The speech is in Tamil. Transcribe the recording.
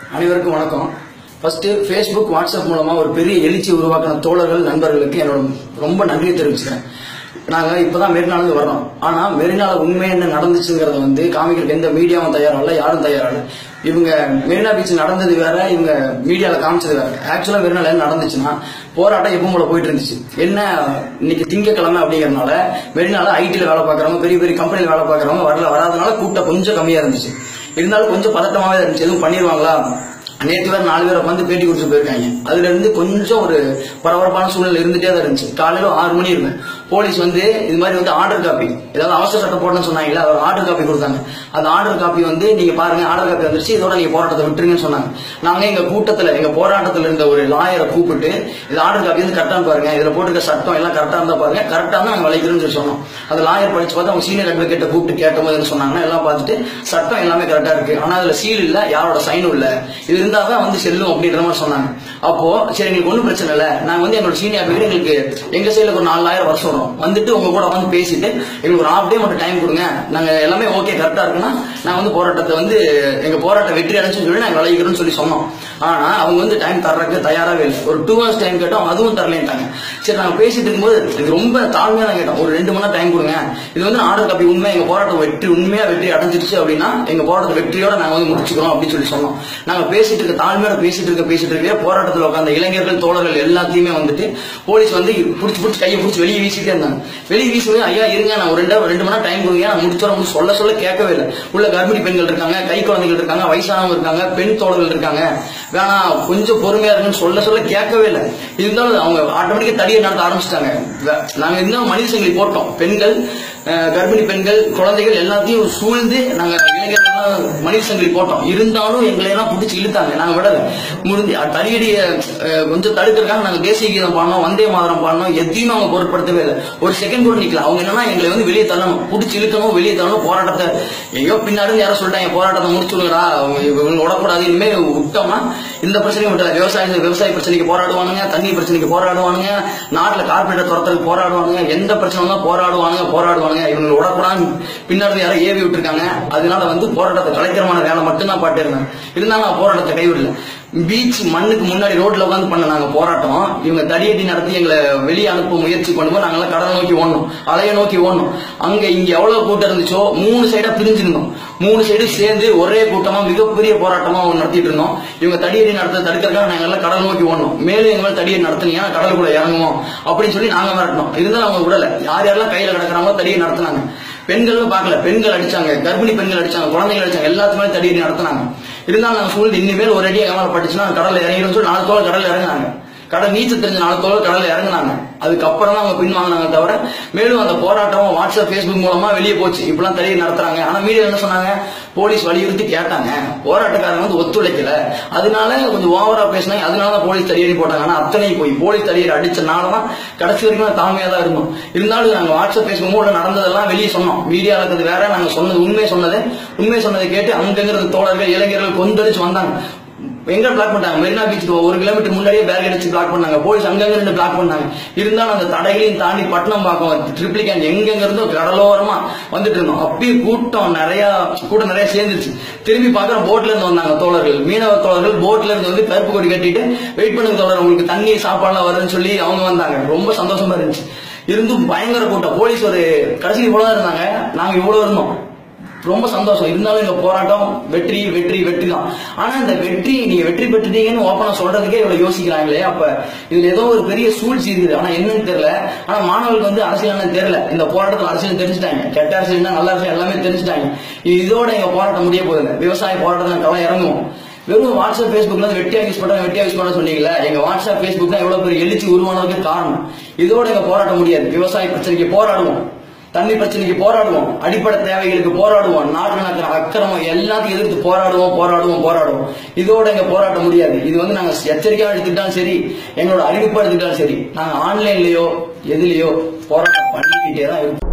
அனைவருக்கும் வணக்கம் ஃபர்ஸ்ட் ஃபேஸ்புக் வாட்ஸ்அப் மூலமா ஒரு பெரிய எழுச்சி உருவாக்கின தோழர்கள் நண்பர்களுக்கு என்னோட ரொம்ப நன்றியை தெரிவிச்சுக்கிறேன் நாங்க இப்பதான் மெரினாலேருந்து வர்றோம் ஆனா மெரினால உண்மை என்ன நடந்துச்சுங்கிறத வந்து காமிக்கிறதுக்கு எந்த மீடியாவும் தயாராகல யாரும் தயாராகல இவங்க மெரினா பீச் நடந்தது வேற இவங்க மீடியால காமிச்சது வேற ஆக்சுவலா மெரினால என்ன நடந்துச்சுன்னா போராட்டம் எப்பவும் போல போயிட்டு இருந்துச்சு என்ன இன்னைக்கு திங்கக்கிழமை அப்படிங்கறதுனால மெரினால ஐடில வேலை பார்க்கறவங்க பெரிய பெரிய கம்பெனில வேலை பார்க்கறவங்க வரல வராதனால கூட்டம் கொஞ்சம் கம்மியா இருந்துச்சு இருந்தாலும் கொஞ்சம் பதட்டமாவே இருந்துச்சு எதுவும் பண்ணிடுவாங்களா நேற்று வேற நாலு பேரை வந்து பேட்டி கொடுத்து போயிருக்காங்க அதுல இருந்து கொஞ்சம் ஒரு பரபரப்பான சூழ்நிலை இருந்துட்டே தான் இருந்துச்சு காலையில ஆறு மணி இருக்கும் போலீஸ் வந்து இது மாதிரி வந்து ஆர்டர் காப்பி ஏதாவது அவசர சட்டம் போடணும்னு சொன்னாங்களா அவர் ஆர்டர் காப்பி கொடுத்தாங்க அந்த ஆர்டர் காப்பி வந்து நீங்க பாருங்க ஆர்டர் காப்பி வந்துருச்சு இதோட நீங்க போராட்டத்தை விட்டுருங்கன்னு சொன்னாங்க நாங்க எங்க கூட்டத்துல எங்க போராட்டத்துல இருந்த ஒரு லாயரை கூப்பிட்டு இது ஆர்டர் காப்பி வந்து கரெக்டான பாருங்க இதுல போட்டிருக்க சட்டம் எல்லாம் கரெக்டா இருந்தா பாருங்க கரெக்டா தான் நாங்க விளைக்கிறோம்னு சொல்லி சொன்னோம் அந்த லாயர் படிச்சு பார்த்து அவங்க சீனியர் அட்வொகேட்டை கூப்பிட்டு கேட்டபோது என்ன சொன்னாங்கன்னா எல்லாம் பார்த்துட்டு சட்டம் எல்லாமே கரெக்டா இருக்கு ஆனா அதுல சீல் இல்ல யாரோட சைனும் இல்ல இது இருந்தா தான் வந்து செல்லும் அப்படின்ற மாதிரி சொன்னாங்க அப்போ சரி எங்களுக்கு ஒன்றும் பிரச்சனை இல்லை நாங்க வந்து எங்களோட சீனியர் அட்வொகேட் எங்களுக்கு எங்க சைடுல ஒரு நாலாயிரம் வருஷம் வரும் வந்துட்டு உங்க கூட வந்து பேசிட்டு எங்களுக்கு ஒரு ஹாஃப் டே மட்டும் டைம் கொடுங்க நாங்க எல்லாமே ஓகே கரெக்டா இருக்குன்னா நாங்க வந்து போராட்டத்தை வந்து எங்க போராட்டம் வெற்றி அடைஞ்சுன்னு சொல்லி நாங்க விளைவிக்கிறோம்னு சொல்லி சொன்னோம் ஆனா அவங்க வந்து டைம் தர்றதுக்கு தயாராகவே இல்லை ஒரு டூ ஹவர்ஸ் டைம் கேட்டோம் அதுவும் தரலேன்ட்டாங்க சரி நாங்க பேசிட்டு இருக்கும்போது இது ரொம்ப தாழ்மையா தான் கேட்டோம் ஒரு ரெண்டு மணி நேரம் டைம் கொடுங்க இது வந்து ஆர்டர் காப்பி உண்மை எங்க போராட்டம் வெற்றி உண்மையா வெற்றி அடைஞ்சிருச்சு அப்படின்னா எங்க போராட்டத்தை வெற்றியோட நாங்க வந்து முடிச்சுக்கிறோம் அப்படின்னு சொல்லி சொன்னோம் நாங்க பேசிட்டு இருக்க தாழ்மையோட பேசிட்டு இருக்க பேசிட்டு இருக்க போராட்டத்தில் உட்கார்ந்த இளைஞர்கள் தோழர்கள் எல்லாத்தையுமே வந்துட்டு போலீஸ் வந்து புடிச்சு புடிச்சு கையை புடிச்சு வெளியே வீசிட்டே இருந்தாங்க வெளியே வீசும்போது ஐயா இருங்க நான் ஒரு ரெண்டு ரெண்டு மணி நேரம் டைம் கொடுங்க நான் முடிச்சோம் சொல்ல சொல்ல கேட்கவே இல்லை உள்ள கர்ப்பிணி பெண்கள் இருக்காங்க கை குழந்தைகள் இருக்காங்க வயசானவங்க இருக்காங்க பெண் தோழர்கள் இருக்காங்க வேணாம் கொஞ்சம் பொறுமையா இருக்குன்னு சொல்ல சொல்ல கேட்கவே இல்லை இருந்தாலும் அவங்க ஆட்டோமேட்டிக்கா தடியை நடத்த ஆரம்பிச்சிட்டாங்க நாங்க இன்னும் மனித சங்கிலி போட்டோம் பெண்கள் அஹ், கர்ப்பிணி பெண்கள் குழந்தைகள் எல்லாத்தையும் சூழ்ந்து நாங்க இளைஞர்கள் மனித சங்கிலி போட்டோம் இருந்தாலும் எங்களை எல்லாம் பிடிச்சி இழுத்தாங்க நாங்க விடல முடிஞ்சு தடியடிய கொஞ்சம் தடுக்கிறதுக்காக நாங்க தேசிய கீதம் பாடினோம் வந்தே மாதரம் பாடினோம் எதையும் அவங்க பொருட்படுத்தவே இல்லை ஒரு செகண்ட் கூட நிக்கல அவங்க என்னன்னா எங்களை வந்து வெளியே தள்ளணும் பிடிச்சி இழுக்கணும் வெளியே தள்ளணும் போராட்டத்தை எங்கேயோ பின்னாடி இருந்து யாரோ சொல்லிட்டாங்க போராட்டத்தை முடிச்சுடுங்கடா இவங்க விடக்கூடாது இனிமே விட்டோம்னா இந்த பிரச்சனையும் விட்டல விவசாய விவசாய பிரச்சனைக்கு போராடுவானுங்க தண்ணி பிரச்சனைக்கு போராடுவானுங்க நாட்டுல கார்பரேட்டர் துரத்துறதுக்கு போராடுவானுங்க எந்த பிரச்சனை வந்தாலும் போராடுவானுங்க போராடுவானுங்க இவங்க விடக்கூடாது பின்னாடி இருந்து யாரோ ஏவி விட்டுருக்காங்க அதனால வந்து போராட்டத்தை கலைக்கிறமான வேலை மட்டும் தான் பாட்டு இருந்தேன் இருந்தாலும் நான் போராட்டத்தை கைவிடல பீச் மண்ணுக்கு முன்னாடி ரோட்ல உட்காந்து பண்ண நாங்க போராட்டம் இவங்க தடியடி நடத்தி எங்களை வெளியே அனுப்ப முயற்சி பண்ணும்போது நாங்களாம் கடலை நோக்கி ஓடணும் அலைய நோக்கி ஓடணும் அங்க இங்க எவ்வளவு கூட்டம் இருந்துச்சோ மூணு சைடா பிரிஞ்சிருந்தோம் மூணு சைடு சேர்ந்து ஒரே கூட்டமா மிகப்பெரிய போராட்டமா நடத்திட்டு இருந்தோம் இவங்க தடியடி நடத்த தடுக்கிறதுக்காக நாங்க எல்லாம் கடல் நோக்கி ஓடணும் மேலும் எங்க மேல தடியடி நடத்துனீங்கன்னா கடலுக்குள்ள இறங்குவோம் அப்படின்னு சொல்லி நாங்க மிரட்டணும் இருந்தாலும் அவங்க விடல யார் யாரெல்லாம் கையில கிடக்குறாங்களோ தடியை நடத்துனாங்க பெண்களும் பார்க்கல பெண்கள் அடிச்சாங்க கர்ப்பிணி பெண்கள் அடிச்சாங்க குழந்தைகள் அடிச்சாங்க எல்லாத்துக்குமே தடியடி நடத்துனாங்க இருந்தாலும் நாங்க சூழ்நிலை இனிமேல் ஒரு அடியா கமலை பட்டுச்சுன்னா கடல்ல இறங்கிடும் சொல்லி நாலு தோல் கடல்ல இறங்குனாங்க கடல் நீச்சல் தெரிஞ்ச நாலு தோல் கடல்ல இறங்குனாங்க அதுக்கப்புறம் தான் அவங்க பின்வாங்கினாங்க தவிர மேலும் அந்த போராட்டம் வாட்ஸ்அப் ஃபேஸ்புக் மூலமா வெளியே போச்சு இப்பெல்லாம் தடியை நடத்துறாங்க ஆனா மீடியா என்ன சொன்னாங்க போலீஸ் வலியுறுத்தி கேட்டாங்க போராட்டக்காரங்க வந்து ஒத்துழைக்கல அதனால கொஞ்சம் ஓவரா பேசினாங்க அதனால தான் போலீஸ் தடியடி போட்டாங்க ஆனா அத்தனை போய் போலீஸ் தடியடி அடிச்சனால தான் கடைசி வரைக்கும் தாழ்மையா தான் இருந்தோம் இருந்தாலும் நாங்க வாட்ஸ்அப் ஃபேஸ்புக் மூலம் நடந்ததெல்லாம் வெளியே சொன்னோம் மீடியால இருக்கிறது வேற நாங்க சொன்னது உண்மை சொன்னது உண்மை சொன்னதை கேட்டு அங்கிருந்த தோழர்கள் இளைஞர்கள் கொந்தளிச்சு வந்தாங்க எங்க பிளாக் பண்ணாங்க மெரினா பீச்சுக்கு ஒரு கிலோமீட்டர் முன்னாடியே பேரிகேட் வச்சு பிளாக் பண்ணாங்க போலீஸ் அங்கங்க இருந்து பிளாக் பண்ணாங்க இருந்தாலும் அந்த தடைகளையும் தாண்டி பட்டணம் பார்க்கும் ட்ரிப்ளிகேன் எங்கெங்க இருந்தோ கடலோரமா வந்துட்டு இருந்தோம் அப்பயும் கூட்டம் நிறைய கூட்டம் நிறைய சேர்ந்துருச்சு திரும்பி பார்க்குற போட்ல இருந்து வந்தாங்க தோழர்கள் மீனவ தோழர்கள் போட்ல இருந்து வந்து கருப்பு கொடி கட்டிட்டு வெயிட் பண்ணுங்க தோழர் உங்களுக்கு தண்ணி சாப்பாடுலாம் வருதுன்னு சொல்லி அவங்க வந்தாங்க ரொம்ப சந்தோஷமா இருந்துச்சு இருந்தும் பயங்கர கூட்டம் போலீஸ் ஒரு கடைசி இவ்வளவுதான் இருந்தாங்க நாங்க இவ்வளவு இருந்தோம் ரொம்ப சந்தோஷம் இருந்தாலும் எங்க போராட்டம் வெற்றி வெற்றி வெற்றி தான் ஆனா இந்த வெற்றி நீங்க வெற்றி பெற்றுட்டீங்கன்னு ஓப்பனா சொல்றதுக்கே இவ்வளவு யோசிக்கிறாங்களே அப்ப இதுல ஏதோ ஒரு பெரிய சூழ்ச்சி இருக்குது ஆனா என்னன்னு தெரியல ஆனா மாணவர்களுக்கு வந்து அரசியல் என்னன்னு தெரியல இந்த போராட்டத்தில் அரசியல் தெரிஞ்சுட்டாங்க கெட்ட அரசியல் நல்ல அரசியல் எல்லாமே தெரிஞ்சுட்டாங்க இதோட எங்க போராட்டம் முடிய போகுது விவசாய போராட்டத்தில் களம் இறங்குவோம் வெறும் வாட்ஸ்அப் ஃபேஸ்புக்ல இருந்து வெட்டியா யூஸ் பண்றாங்க வெட்டியா யூஸ் பண்ண சொன்னீங்கல்ல எங்க வாட்ஸ்அப் ஃபேஸ்புக் தான் எவ்வளவு பெரிய எழுச்சி உருவானதுக்கு காரணம் இதோட எங்க போராட்டம் முடியாது விவசாய பிரச்சனைக்கு போராடுவோம் தண்ணி பிரச்சனைக்கு போராடுவோம் அடிப்படை தேவைகளுக்கு போராடுவோம் நாட்டு நடக்கிற அக்கிரமம் எல்லாத்தையும் எதிர்த்து போராடுவோம் போராடுவோம் போராடுவோம் இதோட எங்க போராட்டம் முடியாது இது வந்து நாங்க எச்சரிக்கையா எடுத்துக்கிட்டாலும் சரி எங்களோட அறிவிப்பா எடுத்துக்கிட்டாலும் சரி நாங்க ஆன்லைன்லயோ எதுலயோ போராட்டம் பண்ணிக்கிட்டே தான் இருப்போம்